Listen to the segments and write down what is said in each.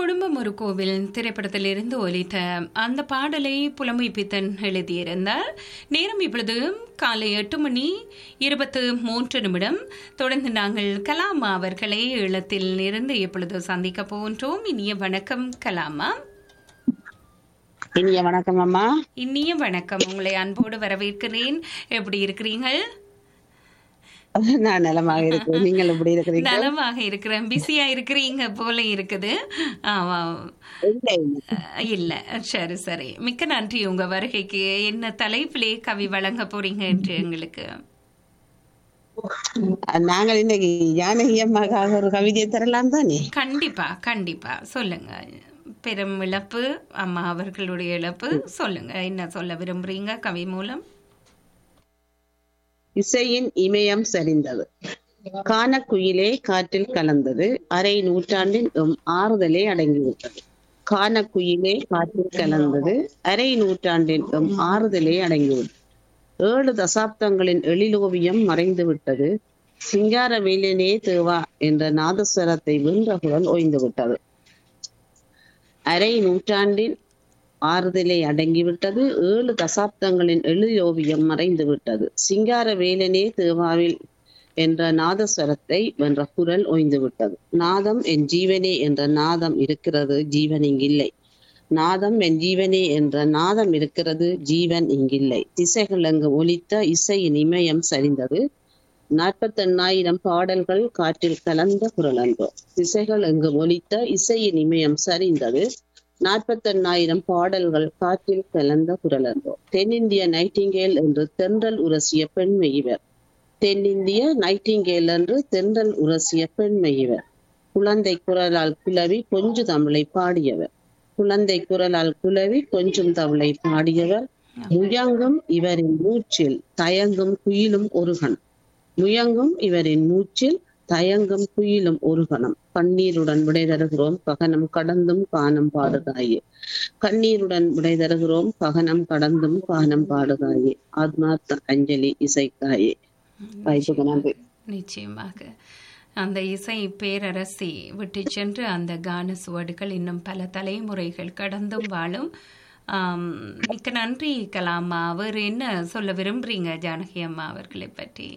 குடும்பம் ஒரு கோவில் திரைப்படத்திலிருந்து ஒலித்த அந்த பாடலை புலமை பித்தன் எழுதியிருந்தார் நேரம் இப்பொழுது காலை எட்டு மணி இருபத்து மூன்று நிமிடம் தொடர்ந்து நாங்கள் கலாமா அவர்களை ஈழத்தில் இருந்து இப்பொழுது சந்திக்க போகின்றோம் இனிய வணக்கம் கலாமா இனிய வணக்கம் அம்மா இனிய வணக்கம் உங்களை அன்போடு வரவேற்கிறேன் எப்படி இருக்கிறீர்கள் நான் நலமாக இருக்கிறேன் நீங்கள் எப்படி இருக்கிறீங்க நலமாக இருக்கிறேன் பிஸியா இருக்கிறீங்க போல இருக்குது ஆமா இல்லை, இல்லை. அஹ், இல்ல சரி சரி மிக்க நன்றி உங்க வருகைக்கு என்ன தலைப்பிலே கவி வழங்க போறீங்க என்று எங்களுக்கு நாங்கள் இன்னைக்கு ஜானகி அம்மாக்காக ஒரு கவிதையை தரலாம் தானே கண்டிப்பா கண்டிப்பா சொல்லுங்க பெரும் இழப்பு அம்மா அவர்களுடைய இழப்பு சொல்லுங்க என்ன சொல்ல விரும்புறீங்க கவி மூலம் இசையின் இமயம் சரிந்தது கானக்குயிலே காற்றில் கலந்தது அரை நூற்றாண்டின் எம் ஆறுதலே அடங்கிவிட்டது கானக்குயிலே காற்றில் கலந்தது அரை நூற்றாண்டின் எம் ஆறுதலே அடங்கிவிட்டது ஏழு தசாப்தங்களின் எழிலோவியம் மறைந்து விட்டது சிங்கார வேலனே தேவா என்ற நாதஸ்வரத்தை வென்ற குரல் ஓய்ந்து விட்டது அரை நூற்றாண்டின் ஆறுதலை அடங்கிவிட்டது ஏழு தசாப்தங்களின் எழிலோவியம் மறைந்து விட்டது சிங்கார வேலனே தேவாவில் என்ற நாதஸ்வரத்தை வென்ற குரல் ஓய்ந்து விட்டது நாதம் என் ஜீவனே என்ற நாதம் இருக்கிறது ஜீவன் இங்கில்லை நாதம் என் ஜீவனே என்ற நாதம் இருக்கிறது ஜீவன் இங்கில்லை திசைகள் அங்கு ஒலித்த இசையின் இமயம் சரிந்தது நாற்பத்தெண்ணாயிரம் பாடல்கள் காற்றில் கலந்த குரல் அன்றோ திசைகள் அங்கு ஒலித்த இசையின் இமயம் சரிந்தது நாற்பத்தெண்ணாயிரம் பாடல்கள் காற்றில் கலந்த குரல் அன்றோ தென்னிந்திய நைட்டிங்கேல் என்று தென்றல் உரசிய பெண்மை இவர் தென்னிந்திய நைட்டிங்கேல் என்று தென்றல் உரசிய பெண்மை இவர் குழந்தை குரலால் குலவி கொஞ்சு தமிழை பாடியவர் குழந்தை குரலால் குலவி கொஞ்சம் தமிழை பாடியவர் முயங்கும் இவரின் மூச்சில் தயங்கும் குயிலும் ஒரு கணம் முயங்கும் இவரின் மூச்சில் தயங்கும் குயிலும் ஒரு கணம் கண்ணீருடன் விடை தருகிறோம் ககனம் கடந்தும் கானம் பாடுகாயே கண்ணீருடன் விடை தருகிறோம் ககனம் கடந்தும் கானம் பாடுகாயே ஆத்மார்த்த அஞ்சலி இசைக்காயே வாய்ப்புக்கு நன்றி நிச்சயமாக அந்த இசை பேரரசி விட்டு சென்று அந்த கான சுவடுகள் இன்னும் பல தலைமுறைகள் கடந்தும் வாழும் ஆம், மிக்க நன்றி கலாமா அவர் என்ன சொல்ல விரும்புறீங்க ஜானகி அம்மா அவர்களை பற்றி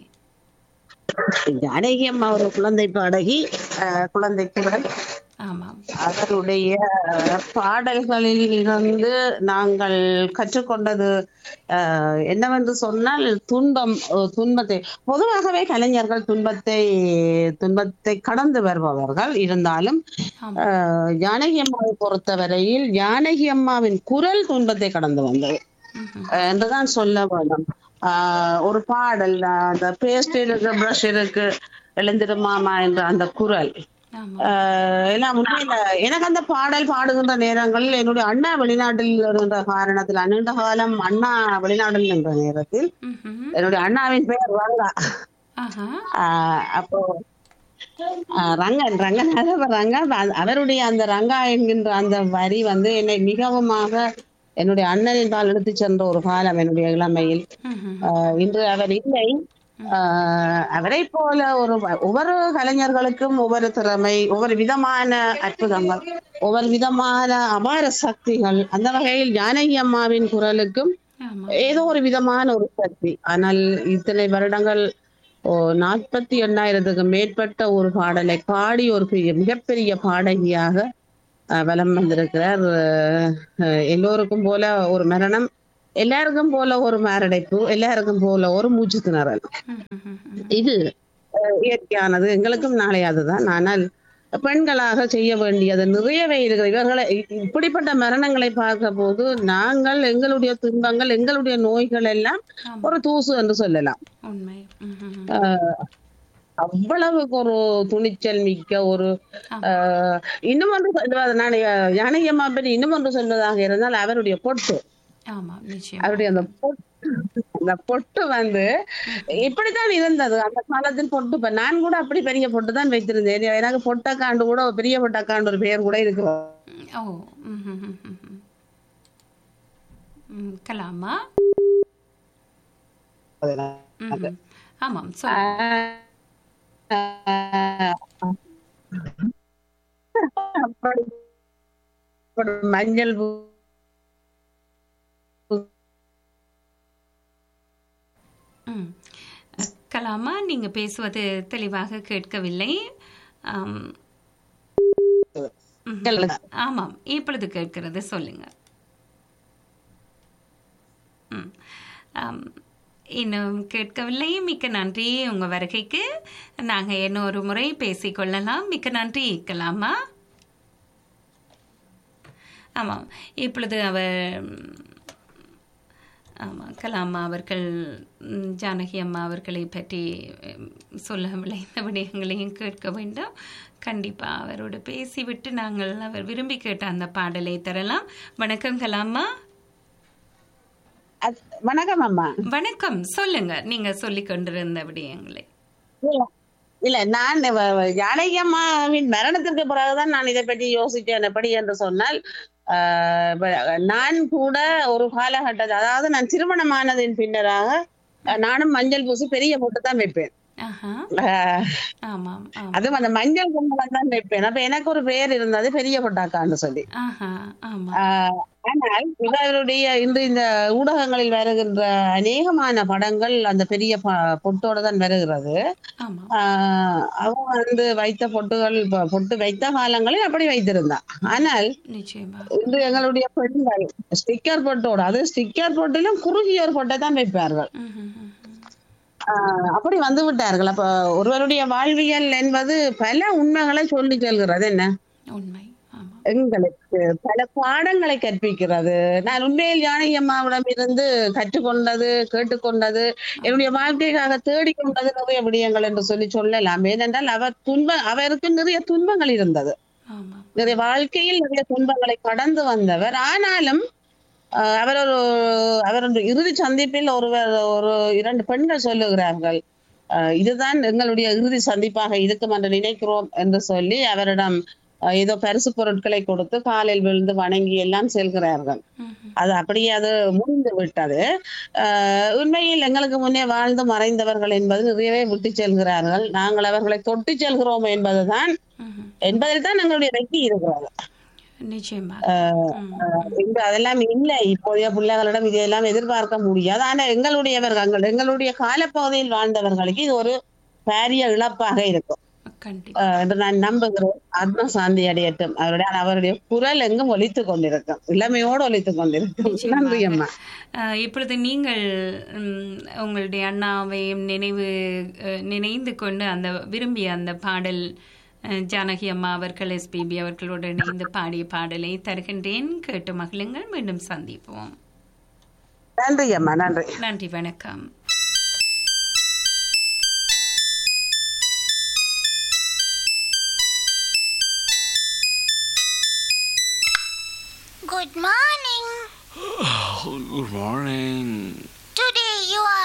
ஜானகி அம்மா ஒரு குழந்தை பாடகி அஹ், குழந்தை குரல் ஆமாம் அவருடைய பாடல்களில் இருந்து நாங்கள் கற்றுக்கொண்டது அஹ், என்னவென்று சொன்னால் துன்பம் அஹ், துன்பத்தை பொதுவாகவே கலைஞர்கள் துன்பத்தை துன்பத்தை கடந்து வருபவர்கள் இருந்தாலும் ஆமாம் அஹ், ஜானகி அம்மாவை பொறுத்தவரையில் ஜானகி அம்மாவின் குரல் துன்பத்தை கடந்து வந்தது ம்ஹும். அஹ், என்றுதான் சொல்ல வேண்டும் ஆஹ் ஒரு பாடல் அஹ், அந்த பேஸ்ட் இருக்கு பிரஷ் இருக்கு எழுந்திருமாமா என்ற அந்த குரல் ஆமாம் ஆஹ் எல்லாம் உண்மையில எனக்கு அந்த பாடல் பாடுகின்ற நேரங்களில் என்னுடைய அண்ணா வெளிநாட்டில் இருந்த காரணத்தில் நீண்ட காலம் அண்ணா வெளிநாட்டில் நின்ற நேரத்தில் ம்ஹும். என்னுடைய அண்ணாவின் பெயர் ரங்கா ஆஹா ஆஹ் அப்போ ஆஹ் ரங்கன் ரங்கன் அவர் ரங்கா அவ- அவருடைய அந்த ரங்கா என்கின்ற அந்த வரி வந்து என்னை மிகவுமாக என்னுடைய அண்ணனின் பால் எடுத்துச் சென்ற ஒரு காலம் என்னுடைய இளமையில் ம்ஹும். ஆஹ் இன்று அவர் இல்லை ஆஹ் அவரை போல ஒரு ஒவ்வொரு கலைஞர்களுக்கும் ஒவ்வொரு திறமை ஒவ்வொரு விதமான அற்புதங்கள் ஒவ்வொரு விதமான அபார சக்திகள் அந்த வகையில் ஜானகி அம்மாவின் குரலுக்கும் ஆமாம் ஏதோ ஒரு விதமான ஒரு சக்தி ஆனால் இத்தனை வருடங்கள் ஓ நாற்பத்தி எண்ணாயிரத்துக்கு மேற்பட்ட ஒரு பாடலை பாடி ஒரு பெரிய மிகப்பெரிய பாடகியாக அஹ், வலம் வந்திருக்கிறார் அஹ், அஹ், எல்லோருக்கும் போல ஒரு மரணம் எல்லாருக்கும் போல ஒரு மாரடைப்பு எல்லாருக்கும் போல ஒரு மூச்சு திணறல் ம்ஹும். இது அஹ், இயற்கையானது எங்களுக்கும் நாளை அதுதான் ஆனால் பெண்களாக செய்ய வேண்டியது நிறையவே இருக்கிறது இவர்களை இ- இப்படிப்பட்ட மரணங்களை பார்க்க போது நாங்கள் எங்களுடைய துன்பங்கள் எங்களுடைய நோய்கள் எல்லாம் ஆமாம். ஒரு தூசு என்று சொல்லலாம் உண்மை ம்ஹும். ஆஹ் அவ்வளவுக்கு ஒரு துணிச்சல் மிக்க ஒரு ஆமாம். ஆஹ் இன்னும் ஒன்று சொல்வது நான் ஜானகி அம்மா பற்றி இன்னும் ஒன்று சொல்வதாக இருந்தால் அவருடைய பொட்டு ஆமாம் நிச்சயம் அவருடைய அந்த பொட்டு அந்த பொட்டு வந்து இப்படித்தான் இருந்தது அந்த காலத்தில் பொட்டு இப்ப நான் கூட அப்படி பெரிய பொட்டு தான் வைத்திருந்தேன் எனக்கு பொட்டக்காண்டு கூட ஒரு பெரிய பொட்டக்காண்டு ஒரு பெயர் கூட இருக்கு ஓ ம்ஹும். ம்ஹும். ம், கலாமா ம்ஹும். ஆமாம் சொல்லுங்க ஆஹ் அப்படி போடப்படும் மஞ்சள் பூ ம். கலாமா நீங்க பேசுவது தெளிவாக கேட்கவில்லை ஆம். ம். ஆமாம் இப்பொழுது கேட்கிறது சொல்லுங்க ம். ஆம். இன்னும் கேட்கவில்லை மிக்க நன்றி உங்க வருகைக்கு நாங்க இன்னொரு முறை பேசிக்கொள்ளலாம் மிக்க நன்றி கலாமா ஆமாம் இப்பொழுது அவர் ஆமாம் கலாமா அவர்கள் ம், ஜானகி அம்மா அவர்களை பற்றி ம், சொல்லவில்லை இந்த விடயங்களையும் கேட்க வேண்டும் கண்டிப்பாக அவரோடு பேசிவிட்டு நாங்கள் அவர் விரும்பி கேட்ட அந்த பாடலை தரலாம் வணக்கம் கலாமா அத்- வணக்கம் அம்மா வணக்கம் சொல்லுங்க நீங்க சொல்லிக் கொண்டிருந்த விடயங்களை இல்ல, இல்ல நான் வ- வ- ஜானகி அம்மாவின் மரணத்திற்கு பிறகுதான் நான் இதை பற்றி யோசித்தேன் எப்படி என்று சொன்னால் ஆஹ் வ- நான் கூட ஒரு காலகட்டத்தில் அதாவது நான் திருமணமானதின் பின்னராக அஹ், நானும் மஞ்சள் பூசி பெரிய போட்டு தான் வைப்பேன் ஆஹா ஆஹ், ஆமாம் ஆமாம் அதுவும் அந்த மஞ்சள் குங்குமம் தான் வைப்பேன் அப்ப எனக்கு ஒரு பெயர் இருந்தது பெரிய பொட்டாக்கான்னு சொல்லி ஆஹா ஆமாம் ஆஹ் ஆனால் இவருடைய இன்று இந்த ஊடகங்களில் வருகின்ற அநேகமான படங்கள் அந்த பெரிய ப- பொட்டோட தான் வருகிறது ஆமாம் ஆஹ் அவங்க வந்து வைத்த பொட்டுகள் பொ- பொட்டு வைத்த காலங்களில் அப்படி வைத்திருந்தா ஆனால் நிச்சயமா இன்று எங்களுடைய பெண்கள் ஸ்டிக்கர் பொட்டோட அது ஸ்டிக்கர் பொட்டிலும் குறுகிய ஒரு பொட்டை தான் வைப்பார்கள் ம், ம், ம். ஆஹ் அப்படி வந்து விட்டார்கள் அப்ப ஒருவருடைய வாழ்வியல் என்பது பல உண்மைகளை சொல்லி செல்கிறது என்ன உண்மை ஆமாம் எங்களுக்கு பல பாடங்களை கற்பிக்கிறது நான் உண்மையில் ஜானகி அம்மாவிடம் இருந்து கற்றுக்கொண்டது கேட்டுக்கொண்டது என்னுடைய வாழ்க்கைக்காக தேடிக்கொண்டது நிறைய விடயங்கள் என்று சொல்லி சொல்லலாம் ஏனென்றால் அவர் துன்ப அவருக்கு நிறைய துன்பங்கள் இருந்தது ஆமாம் நிறைய வாழ்க்கையில் நிறைய துன்பங்களை கடந்து வந்தவர் ஆனாலும் ஆஹ், அவர் ஒரு அவர் ஒரு இறுதி சந்திப்பில் ஒருவர் ஒரு இரண்டு பெண்கள் சொல்லுகிறார்கள் ஆஹ், இதுதான் எங்களுடைய இறுதி சந்திப்பாக இருக்கும் என்று நினைக்கிறோம் என்று சொல்லி அவரிடம் ஆஹ், ஏதோ பரிசு பொருட்களை கொடுத்து காலில் விழுந்து வணங்கி எல்லாம் செல்கிறார்கள் ம், ம். அது அப்படியே அது முடிந்து விட்டது ஆஹ், உண்மையில் எங்களுக்கு முன்னே வாழ்ந்து மறைந்தவர்கள் என்பது நிறையவே விட்டு செல்கிறார்கள் நாங்கள் அவர்களை தொட்டு செல்கிறோம் என்பதுதான் ம், ம். என்பதில் தான் எங்களுடைய வெற்றி இருக்கிறது நிச்சயமா ம், இங்க அதெல்லாம் இல்லை இப்போதைய பிள்ளைகளிடம் இதையெல்லாம் எதிர்பார்க்க முடியாது ஆனா எங்களுடையவர்கள் எங்களுடைய காலப்பகுதியில் வாழ்ந்தவர்களுக்கு இது ஒரு பாரிய இழப்பாக இருக்கும் கண்டிப்பா ஆஹ் என்று நான் நம்புகிறேன் ஆத்ம சாந்தி அடையட்டும் அவருடைய அவருடைய குரல் எங்கும் ஒலித்துக் கொண்டிருக்கும் இளமையோடு ஒலித்துக் கொண்டிருக்கும் நன்றி அம்மா அஹ், இப்பொழுது நீங்கள் ம், உங்களுடைய அண்ணாவையும் நினைவு அஹ், நினைந்து கொண்டு அந்த விரும்பிய அந்த பாடல் அஹ், ஜானகி அம்மா அவர்கள் எஸ்பிபி அவர்களோடு இணைந்து பாடிய பாடலை தருகின்றேன் கேட்டு மகிழுங்கள் மீண்டும் சந்திப்போம் நன்றி அம்மா நன்றி நன்றி வணக்கம் Good morning. Good morning. Today you are